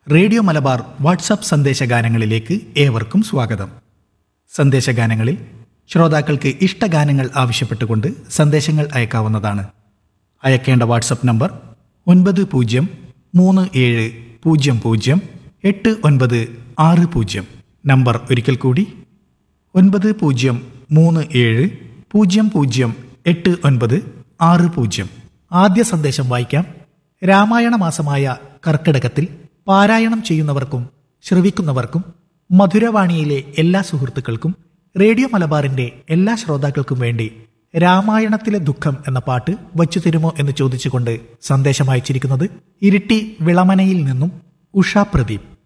radio Malabar WhatsApp സന്ദേശഗാനങ്ങളിലേക്ക് ഏവർക്കും സ്വാഗതം സന്ദേശഗാനങ്ങളിൽ ശ്രോതാക്കൾക്ക് ഇഷ്ടഗാനങ്ങൾ ആവശ്യപ്പെട്ടുകൊണ്ട് സന്ദേശങ്ങൾ അയക്കാവുന്നതാണ് അയക്കേണ്ട വാട്സപ്പ് നമ്പർ ഒൻപത് പൂജ്യം മൂന്ന് ഏഴ് പൂജ്യം പൂജ്യം എട്ട് ഒൻപത് ആറ് പൂജ്യം നമ്പർ ഒരിക്കൽ കൂടി ഒൻപത് പൂജ്യം മൂന്ന് ഏഴ് പൂജ്യം പൂജ്യം എട്ട് ഒൻപത് ആറ് പൂജ്യം ആദ്യ സന്ദേശം വായിക്കാം രാമായണ മാസമായ കർക്കിടകത്തിൽ പാരായണം ചെയ്യുന്നവർക്കും ശ്രവിക്കുന്നവർക്കും മധുരവാണിയിലെ എല്ലാ സുഹൃത്തുക്കൾക്കും റേഡിയോ മലബാറിന്റെ എല്ലാ ശ്രോതാക്കൾക്കും വേണ്ടി രാമായണത്തിലെ ദുഃഖം എന്ന പാട്ട് വച്ചു തരുമോ എന്ന് ചോദിച്ചുകൊണ്ട് സന്ദേശം അയച്ചിരിക്കുന്നത് ഇരിട്ടി വിളമനയിൽ നിന്നും ഉഷ പ്രദീപ്